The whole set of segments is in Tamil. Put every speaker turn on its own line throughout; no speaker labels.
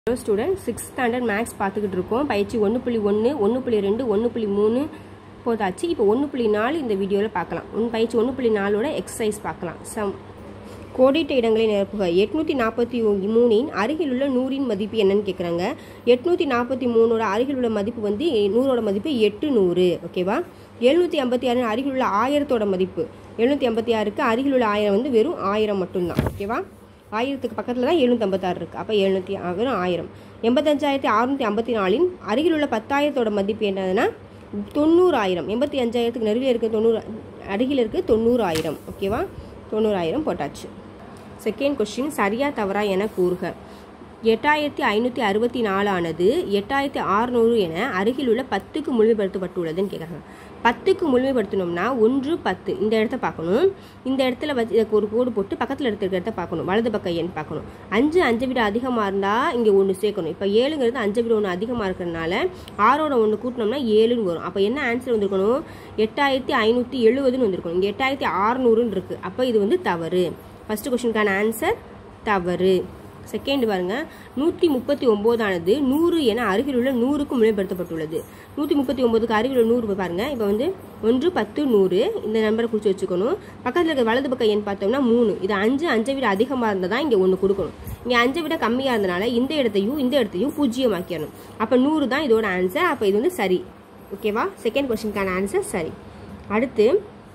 hello student sixth standard maths பார்த்துக்கிட்டு இருக்கோம் பயிற்சி ஒன்று புள்ளி ஒன்று ஒன்று புள்ளி ரெண்டு ஒன்று புள்ளி மூணு போதாச்சு இப்போ ஒன்று புள்ளி நாலு இந்த வீடியோவில் பார்க்கலாம் உன் பயிற்சி ஒன்று புள்ளி நாலோட எக்ஸசைஸ் பார்க்கலாம் சம் கோடிட்ட இடங்களை நிரப்புக எட்நூற்றி நாற்பத்தி மூணின் அருகிலுள்ள நூறின் மதிப்பு என்னன்னு கேட்குறாங்க எட்நூற்றி நாற்பத்தி மூணோட அருகில் உள்ள மதிப்பு வந்து நூறோட மதிப்பு எட்டு நூறு ஓகேவா எழுநூற்றி ஐம்பத்தி ஆறு அருகில் உள்ள ஆயிரத்தோட மதிப்பு எழுநூற்றி ஐம்பத்தி ஆறுக்கு அருகில் உள்ள ஆயிரம் வந்து வெறும் ஆயிரம் மட்டும்தான் ஓகேவா ஆயிரத்துக்கு பக்கத்தில் தான் எழுநூற்றம்பத்தாறு இருக்குது அப்போ எழுநூற்றி வெறும் ஆயிரம் எண்பத்தஞ்சாயிரத்தி அறுநூற்றி ஐம்பத்தி நாலின் அருகில் உள்ள பத்தாயிரத்தோட மதிப்பு என்னதுன்னா தொண்ணூறாயிரம் எண்பத்தி அஞ்சாயிரத்துக்கு நடுவில் இருக்க தொண்ணூறு அருகில் இருக்குது தொண்ணூறாயிரம் ஓகேவா தொண்ணூறாயிரம் போட்டாச்சு செகண்ட் கொஸ்டின் சரியா தவறா என கூறுக எட்டாயிரத்தி ஐநூற்றி அறுபத்தி நாலானது எட்டாயிரத்தி அறுநூறு என அருகில் உள்ள பத்துக்கு முழுமைப்படுத்தப்பட்டுள்ளதுன்னு கேட்குறாங்க பத்துக்கு முழுமைப்படுத்தணும்னா ஒன்று பத்து இந்த இடத்த பார்க்கணும் இந்த இடத்துல வச்சு இதுக்கு ஒரு கோடு போட்டு பக்கத்தில் இருக்கிற இடத்த பார்க்கணும் வலது பக்க எண் பார்க்கணும் அஞ்சு அஞ்சை விட அதிகமாக இருந்தால் இங்கே ஒன்று சேர்க்கணும் இப்போ ஏழுங்கிறது அஞ்சை விட ஒன்று அதிகமாக இருக்கிறதுனால ஆறோட ஒன்று கூட்டினோம்னா ஏழுன்னு வரும் அப்போ என்ன ஆன்சர் வந்திருக்கணும் எட்டாயிரத்தி ஐநூற்றி எழுபதுன்னு வந்திருக்கணும் இங்கே எட்டாயிரத்தி அறுநூறுன்னு இருக்குது அப்போ இது வந்து தவறு ஃபஸ்ட்டு கொஷினுக்கான ஆன்சர் தவறு செகண்ட் பாருங்க நூற்றி முப்பத்தி ஒம்போதானது நூறு என அருகிலுள்ள நூறுக்கு முறைப்படுத்தப்பட்டுள்ளது நூற்றி முப்பத்தி ஒம்போதுக்கு அருகிலுள்ள நூறு பாருங்க இப்போ வந்து ஒன்று பத்து நூறு இந்த நம்பரை குறித்து வச்சுக்கணும் பக்கத்தில் இருக்க வலது பக்கம் எண் பார்த்தோம்னா மூணு இது அஞ்சு அஞ்சை விட அதிகமாக இருந்தால் தான் இங்கே ஒன்று கொடுக்கணும் இங்கே அஞ்சை விட கம்மியாக இருந்தனால இந்த இடத்தையும் இந்த இடத்தையும் பூஜ்ஜியமாக்கிடணும் அப்போ நூறு தான் இதோட ஆன்சர் அப்போ இது வந்து சரி ஓகேவா செகண்ட் கொஸ்டினுக்கான ஆன்சர் சரி அடுத்து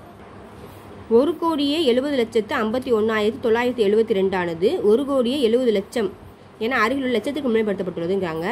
ஒரு கோடியே எழுபது லட்சத்து ஐம்பத்தி ஒன்றாயிரத்தி தொள்ளாயிரத்தி எழுபத்தி ரெண்டானது ஒரு கோடியே எழுபது லட்சம் என அருகிலுள்ள லட்சத்துக்கு முன்மைப்படுத்தப்பட்டுள்ளதுங்கிறாங்க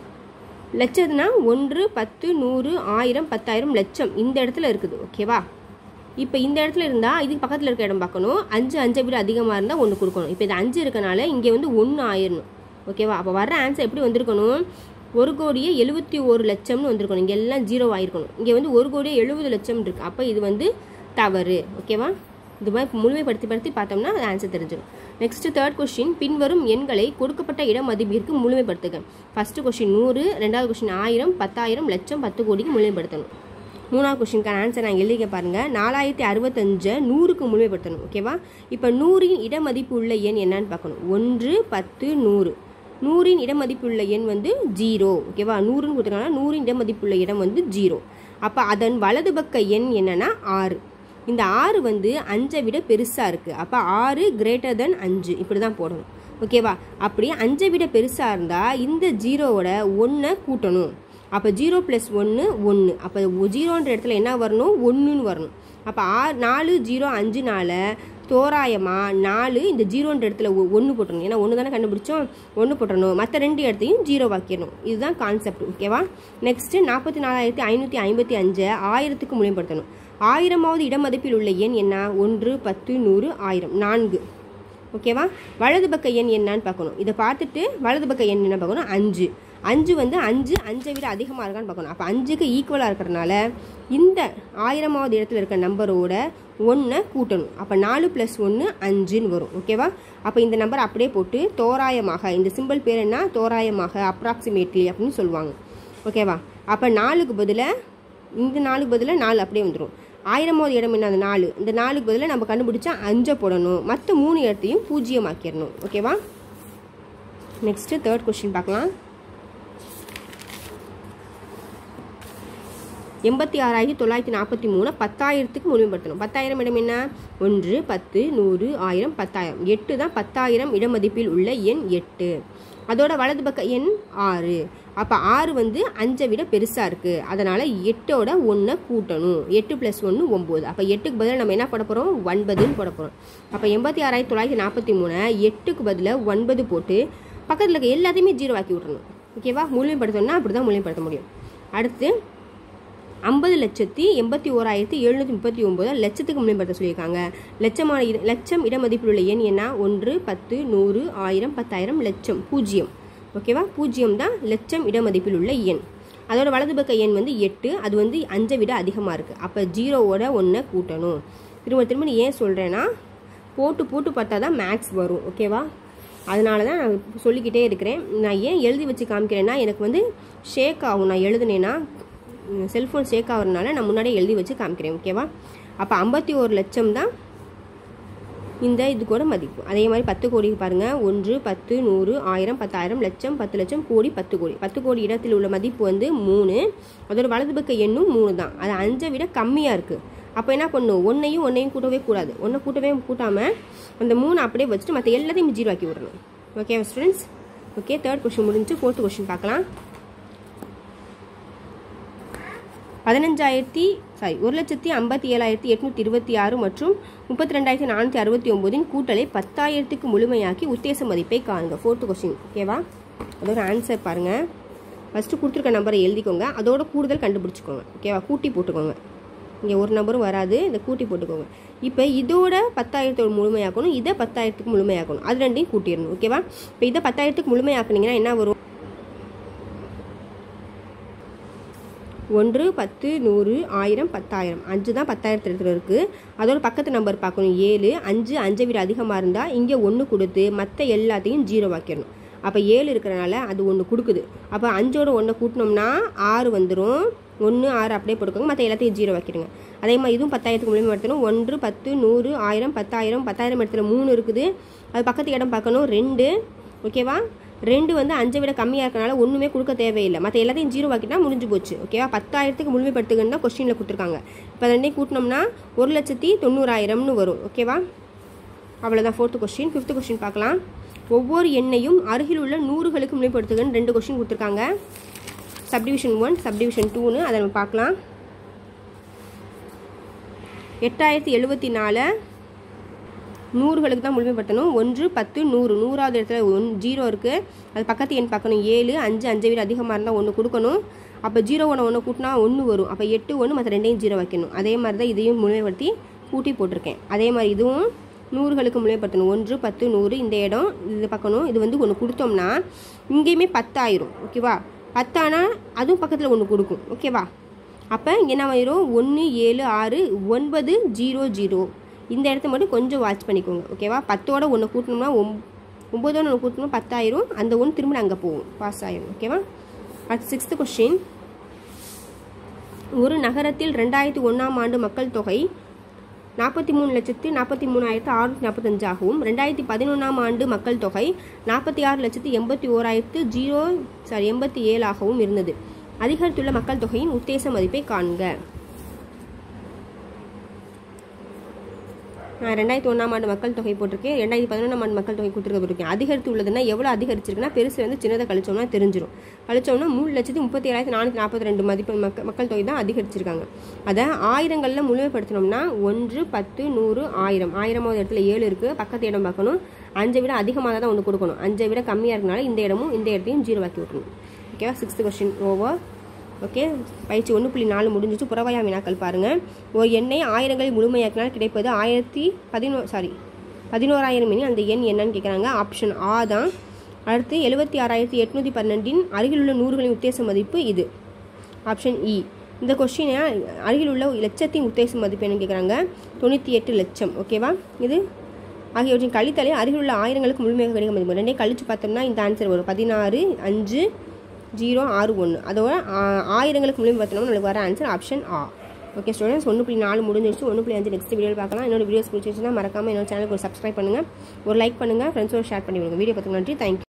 லட்சத்துனா ஒன்று பத்து நூறு ஆயிரம் பத்தாயிரம் லட்சம் இந்த இடத்துல இருக்குது ஓகேவா இப்போ இந்த இடத்துல இருந்தால் இதுக்கு பக்கத்தில் இருக்க இடம் பார்க்கணும் அஞ்சு அஞ்சை விட அதிகமாக இருந்தால் ஒன்று கொடுக்கணும் இப்போ இது அஞ்சு இருக்கனால இங்கே வந்து ஒன்று ஆயிரணும் ஓகேவா அப்போ வர்ற ஆன்சர் எப்படி வந்திருக்கணும் ஒரு கோடியே எழுபத்தி ஒரு லட்சம்னு வந்திருக்கணும் இங்கே எல்லாம் ஜீரோ ஆயிருக்கணும் இங்கே வந்து ஒரு கோடியே எழுபது லட்சம் இருக்குது அப்போ இது வந்து தவறு ஓகேவா இது மாதிரி முழுமைப்படுத்தி படுத்தி பார்த்தோம்னா அது ஆன்சர் தெரிஞ்சிடும் நெக்ஸ்ட் தேர்ட் கொஸ்டின் பின்வரும் எண்களை கொடுக்கப்பட்ட இட மதிப்பிற்கு முழுமைப்படுத்துக ஃபர்ஸ்ட் கொஸ்டின் நூறு ரெண்டாவது கொஸ்டின் ஆயிரம் பத்தாயிரம் லட்சம் பத்து கோடிக்கு முழுமைப்படுத்தணும் மூணாவது கொஸ்டினுக்கான ஆன்சர் நான் எழுதிக்க பாருங்க நாலாயிரத்தி அறுபத்தஞ்சை நூறுக்கு முழுமைப்படுத்தணும் ஓகேவா இப்போ நூறின் இட மதிப்பு உள்ள எண் என்னன்னு பார்க்கணும் ஒன்று பத்து நூறு நூறின் இட மதிப்புள்ள எண் வந்து ஜீரோ ஓகேவா நூறுன்னு கொடுத்துருக்காங்கன்னா நூறின் இட மதிப்புள்ள இடம் வந்து ஜீரோ அப்போ அதன் வலது பக்க எண் என்னன்னா ஆறு இந்த ஆறு வந்து அஞ்சை விட பெருசாக இருக்குது அப்போ ஆறு கிரேட்டர் தென் அஞ்சு இப்படி தான் போடணும் ஓகேவா அப்படி அஞ்சை விட பெருசாக இருந்தால் இந்த ஜீரோவோட ஒன்றை கூட்டணும் அப்போ ஜீரோ ப்ளஸ் ஒன்று ஒன்று அப்போ ஜீரோன்ற இடத்துல என்ன வரணும் ஒன்றுன்னு வரணும் அப்போ ஆறு நாலு ஜீரோ அஞ்சுனால தோராயமாக நாலு இந்த ஜீரோன்ற இடத்துல ஒன்று போட்டணும் ஏன்னா ஒன்று தானே கண்டுபிடிச்சோம் ஒன்று போட்டணும் மற்ற ரெண்டு இடத்தையும் ஜீரோ வாக்கிடணும் இதுதான் கான்செப்ட் ஓகேவா நெக்ஸ்ட்டு நாற்பத்தி நாலாயிரத்தி ஐநூற்றி ஐம்பத்தி அஞ்சை ஆயிரத்துக்கு முறைப்படுத்தணும் ஆயிரமாவது இடமதிப்பில் உள்ள எண் என்ன ஒன்று பத்து நூறு ஆயிரம் நான்கு ஓகேவா வலது பக்க எண் என்னன்னு பார்க்கணும் இதை பார்த்துட்டு வலது பக்க எண் என்ன பார்க்கணும் அஞ்சு அஞ்சு வந்து அஞ்சு அஞ்சை விட அதிகமாக இருக்கான்னு பார்க்கணும் அப்போ அஞ்சுக்கு ஈக்குவலாக இருக்கிறனால இந்த ஆயிரமாவது இடத்துல இருக்க நம்பரோட ஒன்றை கூட்டணும் அப்போ நாலு ப்ளஸ் ஒன்று அஞ்சுன்னு வரும் ஓகேவா அப்போ இந்த நம்பர் அப்படியே போட்டு தோராயமாக இந்த சிம்பிள் பேர் என்ன தோராயமாக அப்ராக்சிமேட்லி அப்படின்னு சொல்லுவாங்க ஓகேவா அப்போ நாலுக்கு பதிலாக இந்த நாலுக்கு பதிலாக நாலு அப்படியே வந்துடும் ஆயிரமாவது இடம் என்ன அந்த நாலு இந்த நாலுக்கு பதிலாக நம்ம கண்டுபிடிச்சா அஞ்சை போடணும் மற்ற மூணு இடத்தையும் பூஜ்ஜியமாக்கிடணும் ஓகேவா நெக்ஸ்ட்டு தேர்ட் கொஸ்டின் பார்க்கலாம் எண்பத்தி ஆறாயிரத்தி தொள்ளாயிரத்தி நாற்பத்தி மூணு பத்தாயிரத்துக்கு முழுமைப்படுத்தணும் பத்தாயிரம் இடம் என்ன ஒன்று பத்து நூறு ஆயிரம் பத்தாயிரம் எட்டு தான் பத்தாயிரம் இடமதிப்பில் உள்ள எண் எட்டு அதோட வலது பக்க எண் ஆறு அப்போ ஆறு வந்து அஞ்சை விட பெருசாக இருக்குது அதனால் எட்டோட ஒன்றை கூட்டணும் எட்டு ப்ளஸ் ஒன்று ஒம்பது அப்போ எட்டுக்கு பதிலாக நம்ம என்ன போட போகிறோம் ஒன்பதுன்னு போட போகிறோம் அப்போ எண்பத்தி ஆறாயிரத்தி தொள்ளாயிரத்தி நாற்பத்தி மூணு எட்டுக்கு பதிலாக ஒன்பது போட்டு பக்கத்தில் இருக்க எல்லாத்தையுமே ஜீரோ ஆக்கி விட்றணும் ஓகேவா முழுமைப்படுத்தணும்னா அப்படி தான் முழுமைப்படுத்த முடியும் அடுத்து ஐம்பது லட்சத்தி எண்பத்தி ஓராயிரத்தி எழுநூற்றி முப்பத்தி ஒம்பது லட்சத்துக்கு முன்னிப்படுத்த சொல்லியிருக்காங்க லட்சமான இட லட்சம் இடமதிப்பில் உள்ள எண் என்ன ஒன்று பத்து நூறு ஆயிரம் பத்தாயிரம் லட்சம் பூஜ்ஜியம் ஓகேவா பூஜ்ஜியம் தான் லட்சம் இடமதிப்பில் உள்ள எண் அதோட வலது பக்க எண் வந்து எட்டு அது வந்து அஞ்சை விட அதிகமாக இருக்குது அப்போ ஜீரோவோட ஒன்றை கூட்டணும் திரும்ப திரும்ப நீ ஏன் சொல்கிறேன்னா போட்டு போட்டு பார்த்தா தான் மேக்ஸ் வரும் ஓகேவா அதனால தான் நான் சொல்லிக்கிட்டே இருக்கிறேன் நான் ஏன் எழுதி வச்சு காமிக்கிறேன்னா எனக்கு வந்து ஷேக் ஆகும் நான் எழுதுனேன்னா செல்ஃபோன் ஷேக் ஆகிறதுனால நான் முன்னாடியே எழுதி வச்சு காமிக்கிறேன் ஓகேவா அப்போ ஐம்பத்தி ஒரு லட்சம் தான் இந்த இது கூட மதிப்பு அதே மாதிரி பத்து கோடிக்கு பாருங்கள் ஒன்று பத்து நூறு ஆயிரம் பத்தாயிரம் லட்சம் பத்து லட்சம் கோடி பத்து கோடி பத்து கோடி இடத்தில் உள்ள மதிப்பு வந்து மூணு அதோட வலது பக்க எண்ணும் மூணு தான் அது அஞ்சை விட கம்மியாக இருக்குது அப்போ என்ன பண்ணும் ஒன்றையும் ஒன்றையும் கூட்டவே கூடாது ஒன்றை கூட்டவே கூட்டாமல் அந்த மூணு அப்படியே வச்சுட்டு மற்ற எல்லாத்தையும் ஜீரோ ஆக்கி விடணும் okay students okay third question முடிஞ்சு ஃபோர்த்து கொஷின் பார்க்கலாம் பதினஞ்சாயிரத்தி சாரி ஒரு லட்சத்தி ஐம்பத்தி ஏழாயிரத்தி எட்நூற்றி இருபத்தி ஆறு மற்றும் முப்பத்தி ரெண்டாயிரத்தி நானூற்றி அறுபத்தி ஒம்போதின் கூட்டலை பத்தாயிரத்துக்கு முழுமையாக்கி உத்தேச மதிப்பை காணுங்க ஃபோர்த்து கொஸ்டின் ஓகேவா அதோட ஆன்சர் பாருங்கள் ஃபஸ்ட்டு கொடுத்துருக்க நம்பரை எழுதிக்கோங்க அதோட கூடுதல் கண்டுபிடிச்சிக்கோங்க ஓகேவா கூட்டி போட்டுக்கோங்க இங்கே ஒரு நம்பரும் வராது இதை கூட்டி போட்டுக்கோங்க இப்போ இதோட பத்தாயிரத்தோட முழுமையாக்கணும் இதை பத்தாயிரத்துக்கு முழுமையாக்கணும் அது ரெண்டையும் கூட்டிடணும் ஓகேவா இப்போ இதை பத்தாயிரத்துக்கு முழுமையாக்குனீங்கன்னா என்ன வரும் ஒன்று பத்து நூறு ஆயிரம் பத்தாயிரம் அஞ்சு தான் பத்தாயிரத்து இடத்துல இருக்குது அதோட பக்கத்து நம்பர் பார்க்கணும் ஏழு அஞ்சு அஞ்சை விட அதிகமாக இருந்தால் இங்கே ஒன்று கொடுத்து மற்ற எல்லாத்தையும் ஜீரோ ஆக்கிடணும் அப்போ ஏழு இருக்கிறனால அது ஒன்று கொடுக்குது அப்போ அஞ்சோட ஒன்றை கூட்டினோம்னா ஆறு வந்துடும் ஒன்று ஆறு அப்படியே போட்டுக்கோங்க மற்ற எல்லாத்தையும் ஜீரோ வைக்கிடுங்க அதே மாதிரி இதுவும் பத்தாயிரத்துக்கு மூலியமாக எடுத்தணும் ஒன்று பத்து நூறு ஆயிரம் பத்தாயிரம் பத்தாயிரம் இடத்துல மூணு இருக்குது அது பக்கத்து இடம் பார்க்கணும் ரெண்டு ஓகேவா ரெண்டு வந்து அஞ்சை விட கம்மியாக இருக்கனால ஒன்றுமே கொடுக்க தேவையில்லை மற்ற எல்லாத்தையும் ஜீரோ ஆக்கிட்டா முடிஞ்சு போச்சு ஓகேவா பத்தாயிரத்துக்கு முழுமைப்படுத்துகன்னு தான் கொஸ்டினில் கொடுத்துருக்காங்க இப்போ ரெண்டையும் கூட்டினோம்னா ஒரு லட்சத்தி தொண்ணூறாயிரம்னு வரும் ஓகேவா அவ்வளோதான் ஃபோர்த்து கொஸ்டின் ஃபிஃப்த்து கொஸ்டின் பார்க்கலாம் ஒவ்வொரு எண்ணையும் அருகில் உள்ள நூறுகளுக்கு முழுமைப்படுத்துகன்னு ரெண்டு கொஸ்டின் கொடுத்துருக்காங்க சப்டிவிஷன் ஒன் சப்டிவிஷன் டூன்னு அதை நம்ம பார்க்கலாம் எட்டாயிரத்தி எழுபத்தி நாலு நூறுகளுக்கு தான் முழுமைப்படுத்தணும் ஒன்று பத்து நூறு நூறாவது இடத்துல ஒன் ஜீரோ இருக்குது அது பக்கத்து எண் பார்க்கணும் ஏழு அஞ்சு அஞ்சை விட அதிகமாக இருந்தால் ஒன்று கொடுக்கணும் அப்போ ஜீரோ ஒன்று ஒன்று கூட்டினா ஒன்று வரும் அப்போ எட்டு ஒன்று மற்ற ரெண்டையும் ஜீரோ வைக்கணும் அதே மாதிரி தான் இதையும் முழுமைப்படுத்தி கூட்டி போட்டிருக்கேன் அதே மாதிரி இதுவும் நூறுகளுக்கு முழுமைப்படுத்தணும் ஒன்று பத்து நூறு இந்த இடம் இது பார்க்கணும் இது வந்து ஒன்று கொடுத்தோம்னா இங்கேயுமே பத்தாயிரும் ஓகேவா பத்தானா அதுவும் பக்கத்தில் ஒன்று கொடுக்கும் ஓகேவா அப்போ இங்கே என்ன ஆயிரும் ஒன்று ஏழு ஆறு ஒன்பது ஜீரோ ஜீரோ இந்த இடத்த மட்டும் கொஞ்சம் வாட்ச் பண்ணிக்கோங்க ஓகேவா பத்தோட ஒன்று கூட்டணும்னா ஒம் ஒம்போதோட ஒன்று கூட்டணும்னா பத்தாயிரம் அந்த ஒன்று திரும்ப அங்கே போகும் பாஸ் ஆயிரும் ஓகேவா அடுத்து சிக்ஸ்த்து கொஸ்டின் ஒரு நகரத்தில் ரெண்டாயிரத்தி ஒன்றாம் ஆண்டு மக்கள் தொகை நாற்பத்தி மூணு லட்சத்து நாற்பத்தி மூணாயிரத்து அறுநூற்றி நாற்பத்தஞ்சாகவும் ரெண்டாயிரத்தி பதினொன்றாம் ஆண்டு மக்கள் தொகை நாற்பத்தி ஆறு லட்சத்து எண்பத்தி ஓராயிரத்து ஜீரோ சாரி எண்பத்தி ஏழாகவும் இருந்தது அதிகரித்துள்ள மக்கள் தொகையின் உத்தேச மதிப்பை காண்க நான் ரெண்டாயிரத்தி ஒன்றாம் ஆண்டு மக்கள் தொகை போட்டிருக்கேன் ரெண்டாயிரத்தி பதினொன்றாம் ஆண்டு மக்கள் தொகை கொடுத்துருக்க போட்டிருக்கேன் அதிகரித்து உள்ளதுன்னா எவ்வளோ அதிகரிச்சிருக்குன்னா பெருசு வந்து சின்னதை கழிச்சோம்னா தெரிஞ்சிடும் கழிச்சோம்னா மூணு லட்சத்தி முப்பத்தி ஏழாயிரத்தி நானூற்றி நாற்பத்தி ரெண்டு மதிப்பு மக்கள் மக்கள் தொகை தான் அதிகரிச்சிருக்காங்க அதை ஆயிரங்களில் முழுமைப்படுத்தினோம்னா ஒன்று பத்து நூறு ஆயிரம் ஆயிரமாவது இடத்துல ஏழு இருக்குது பக்கத்து இடம் பார்க்கணும் அஞ்சை விட அதிகமாக தான் ஒன்று கொடுக்கணும் அஞ்சை விட கம்மியாக இருக்கனால இந்த இடமும் இந்த இடத்தையும் ஜீரோ ஆக்கி விட்டுணும் ஓகேவா சிக்ஸ்த் கொஸ்டின் ஓவர் ஓகே பயிற்சி ஒன்று புள்ளி நாலு முடிஞ்சிச்சு புறவாயா வினாக்கள் பாருங்கள் ஒரு எண்ணை ஆயிரங்களை முழுமையாக்கினால் கிடைப்பது ஆயிரத்தி பதினோ சாரி பதினோராயிரம் எனில் அந்த எண் என்னன்னு கேட்குறாங்க ஆப்ஷன் ஆ தான் அடுத்து எழுபத்தி ஆறாயிரத்தி எட்நூற்றி பன்னெண்டின் அருகிலுள்ள நூறுகளின் உத்தேச மதிப்பு இது ஆப்ஷன் இ இந்த கொஸ்டினை அருகிலுள்ள லட்சத்தின் உத்தேச மதிப்பு என்னன்னு கேட்குறாங்க தொண்ணூற்றி எட்டு லட்சம் ஓகேவா இது ஆகியவற்றின் கழித்தலை அருகிலுள்ள ஆயிரங்களுக்கு முழுமையாக கிடைக்க மதிப்பு ரெண்டே கழிச்சு பார்த்தோம்னா இந்த ஆன்சர் வரும் பதினாறு அஞ்சு ஜீரோ ஆறு ஒன்று அதோட ஆயிரங்களுக்கு முழுமை பார்த்தோம்னா நம்மளுக்கு வர ஆன்சர் ஆப்ஷன் ஆ ஓகே ஸ்டூடெண்ட்ஸ் ஒன்று புள்ளி நாலு முடிஞ்சிருச்சு ஒன்று புள்ளி அஞ்சு நெக்ஸ்ட் வீடியோ பார்க்கலாம் என்னோட வீடியோஸ் பிடிச்சிருச்சுன்னா மறக்காமல் என்னோட சேனலுக்கு ஒரு சப்ஸ்கிரைப் பண்ணுங்கள் ஒரு லைக் பண்ணுங்கள் ஃப்ரெண்ட்ஸோட ஷேர் பண்ணி விடுங்க வீடியோ பார்த்துக்கு நன்றி தேங்க்யூ